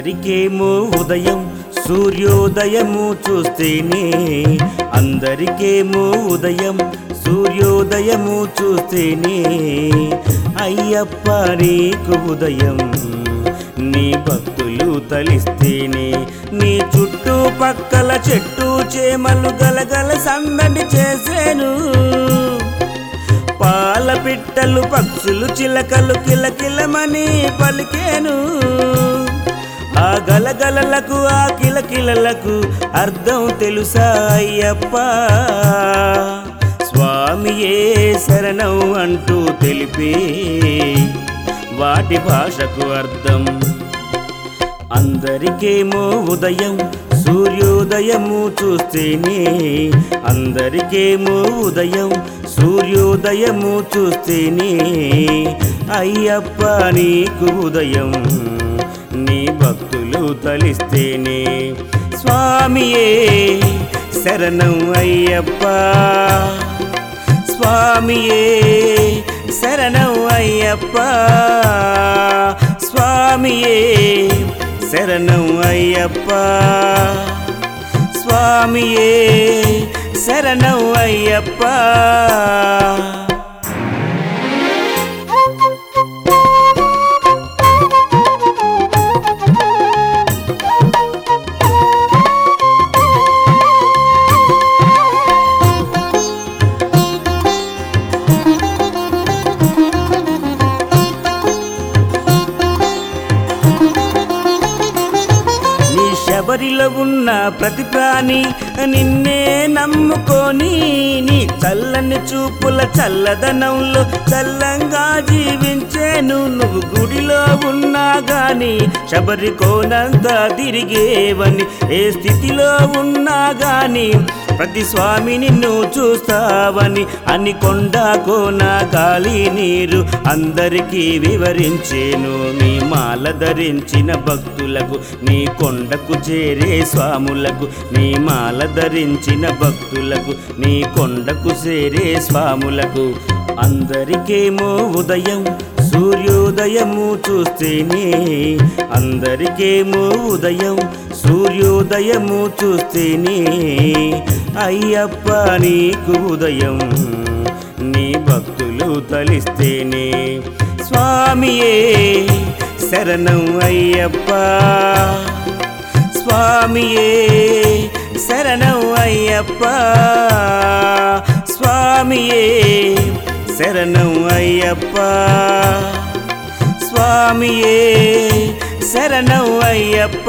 అందరికేమో ఉదయం సూర్యోదయము చూస్తేనే అందరికేమో ఉదయం సూర్యోదయము చూస్తేనే అయ్యప్ప నీకు ఉదయం నీ భక్తులు తలిస్తేనే నీ చుట్టూ పక్కల చెట్టు చేమలు గలగల సందడి చేసేను పాల పిట్టలు పక్షులు చిలకలు కిలకిలమని పలికేను ఆ గలగలలకు ఆ కిలకిలలకు అర్థం తెలుసా అయ్యప్ప స్వామియే శరణం అంటూ తెలిపే వాటి భాషకు అర్థం అందరికేమో ఉదయం సూర్యోదయము చూస్తేనే అందరికేమో ఉదయం సూర్యోదయము చూస్తేనే అయ్యప్ప నీకు ఉదయం నీ భక్తులు తలిస్తేనే స్వామియే శరణం అయ్యప్ప స్వామియే శరణం అయ్యప్ప స్వామియే శరణం అయ్యప్ప స్వామియే శరణం అయ్యప్ప నీ శబరిలో ఉన్న ప్రతి ప్రాణి నిన్నే నమ్ముకొని నీ చల్లని చూపుల చల్లదనంలో చల్లంగా జీవించేను నువ్వు గుడిలో ఉన్నా గాని శబరి కోనంతా తిరిగేవని ఏ స్థితిలో ఉన్నా గాని ప్రతి స్వామి నిన్ను చూస్తావని అని కొండ కోన గాలి నీరు అందరికీ వివరించేను నీ మాల ధరించిన భక్తులకు నీ కొండకు చేరే స్వాములకు నీ మాల ధరించిన భక్తులకు నీ కొండకు చేరే స్వాములకు అందరికేమో ఉదయం సూర్యోదయము చూస్తేనే అందరికేమో ఉదయం సూర్యోదయము చూస్తేనే అయ్యప్ప నీకు ఉదయం నీ భక్తులు తలిస్తేనే స్వామియే శరణం అయ్యప్ప స్వామియే శరణం అయ్యప్ప స్వామియే శరణం అయ్యప్ప స్వామియే శరణం అయ్యప్ప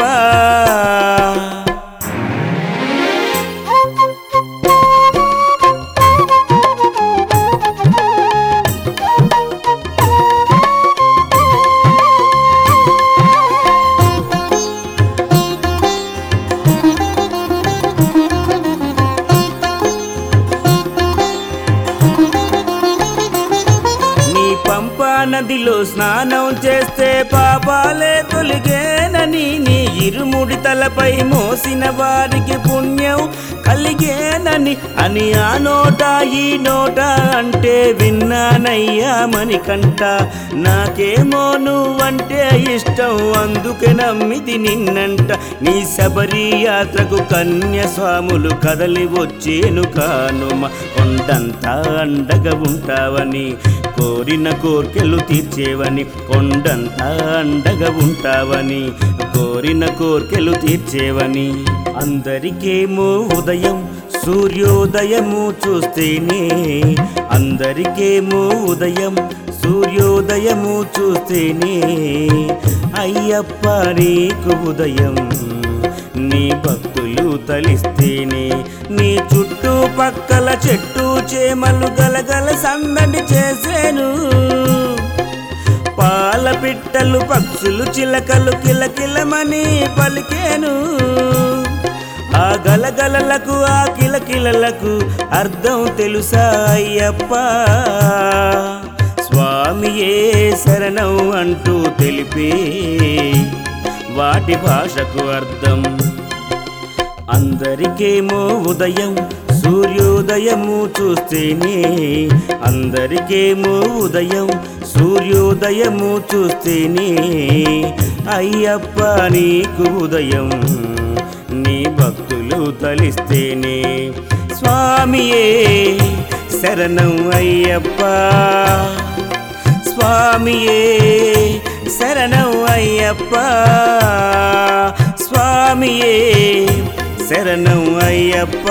నీ పంపా నదిలో స్నానం చేస్తే పాపాలే తొలిగేనని నీ ఇరుముడి తలపై మోసిన వారికి పుణ్యం కలిగేనని అని ఆ నోట ఈ నోట అంటే విన్నానయ్యా మణికంట నాకేమో నువ్వంటే ఇష్టం అందుకే నమ్మిది నిన్నంట నీ శబరి యాత్రకు కన్యస్వాములు కదలి వచ్చేను కానుమ కొండంతా అండగా ఉంటావని కోరిన కోర్కెలు తీర్చేవని కొండంతా అండగా ఉంటావని కోరిన కోర్కెలు తీర్చేవని అందరికేమో ఉదయం సూర్యోదయము చూస్తేనే అందరికేమో ఉదయం సూర్యోదయము చూస్తేనే అయ్యప్ప నీకు ఉదయం నీ భక్తులు తలిస్తేనే నీ చుట్టూ పక్కల చెట్టు చేమలు గలగల సందడి చేసేను పాల పిట్టలు పక్షులు చిలకలు కిలకిలమని పలికేను ఆ గలగలలకు ఆ కిలకిలలకు అర్థం తెలుసా అయ్యప్ప స్వామియే శరణం అంటూ తెలిపే వాటి భాషకు అర్థం అందరికేమో ఉదయం సూర్యోదయము చూస్తేనే అందరికేమో ఉదయం సూర్యోదయము చూస్తేనే అయ్యప్ప నీకు ఉదయం నీ భక్తులు తలిస్తేనే స్వామియే శరణం అయ్యప్ప స్వామియే శరణం అయ్యప్ప స్వామియే శరణం అయ్యప్ప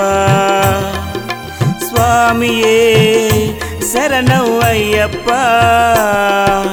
స్వామియే శరణం అయ్యప్ప